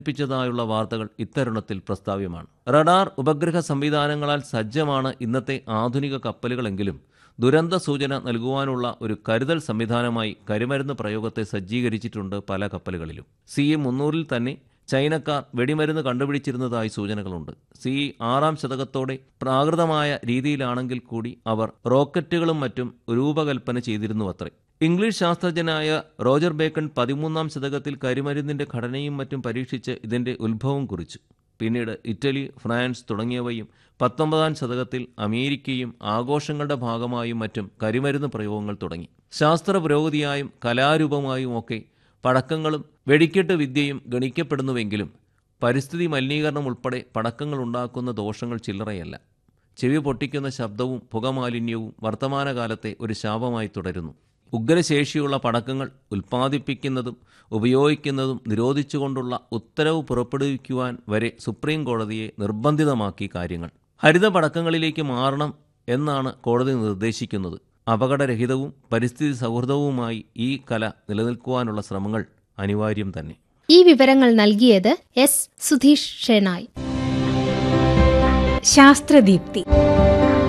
പ്പിച്ചതായുള്ള വാർത്തകൾ ഇത്തരുണത്തിൽ പ്രസ്താവ്യമാണ് റഡാർ ഉപഗ്രഹ സംവിധാനങ്ങളാൽ സജ്ജമാണ് ഇന്നത്തെ ആധുനിക കപ്പലുകളെങ്കിലും ദുരന്ത സൂചന നൽകുവാനുള്ള ഒരു കരുതൽ സംവിധാനമായി കരിമരുന്ന് പ്രയോഗത്തെ സജ്ജീകരിച്ചിട്ടുണ്ട് പല കപ്പലുകളിലും സി മുന്നൂറിൽ തന്നെ ചൈനക്കാർ വെടിമരുന്ന് കണ്ടുപിടിച്ചിരുന്നതായി സൂചനകളുണ്ട് സി ആറാം ശതകത്തോടെ പ്രാകൃതമായ രീതിയിലാണെങ്കിൽ കൂടി അവർ റോക്കറ്റുകളും മറ്റും രൂപകൽപ്പന ചെയ്തിരുന്നുവത്രേ ഇംഗ്ലീഷ് ശാസ്ത്രജ്ഞനായ റോജർ ബേക്കൺ പതിമൂന്നാം ശതകത്തിൽ കരിമരുന്നിന്റെ ഘടനയും മറ്റും പരീക്ഷിച്ച് ഇതിന്റെ ഉത്ഭവം കുറിച്ചു പിന്നീട് ഇറ്റലി ഫ്രാൻസ് തുടങ്ങിയവയും പത്തൊമ്പതാം ശതകത്തിൽ അമേരിക്കയും ആഘോഷങ്ങളുടെ ഭാഗമായും മറ്റും കരിമരുന്ന് പ്രയോഗങ്ങൾ തുടങ്ങി ശാസ്ത്ര പുരോഗതിയായും കലാരൂപമായും ഒക്കെ പടക്കങ്ങളും വെടിക്കെട്ട് വിദ്യയും ഗണിക്കപ്പെടുന്നുവെങ്കിലും പരിസ്ഥിതി മലിനീകരണം ഉൾപ്പെടെ പടക്കങ്ങൾ ഉണ്ടാക്കുന്ന ദോഷങ്ങൾ ചില്ലറയല്ല ചെവി പൊട്ടിക്കുന്ന ശബ്ദവും പുകമാലിന്യവും വർത്തമാനകാലത്തെ ഒരു ശാപമായി തുടരുന്നു ഉഗ്രശേഷിയുള്ള പടക്കങ്ങൾ ഉൽപ്പാദിപ്പിക്കുന്നതും ഉപയോഗിക്കുന്നതും നിരോധിച്ചുകൊണ്ടുള്ള ഉത്തരവ് പുറപ്പെടുവിക്കുവാൻ വരെ സുപ്രീം കോടതിയെ നിർബന്ധിതമാക്കി കാര്യങ്ങൾ ഹരിത പടക്കങ്ങളിലേക്ക് മാറണം എന്നാണ് കോടതി നിർദ്ദേശിക്കുന്നത് അപകടരഹിതവും പരിസ്ഥിതി സൗഹൃദവുമായി ഈ കല നിലനിൽക്കുവാനുള്ള ശ്രമങ്ങൾ അനിവാര്യം തന്നെ ഈ വിവരങ്ങൾ നൽകിയത് എസ് സുധീഷ് ഷെനായ് ശാസ്ത്രദീപ്തി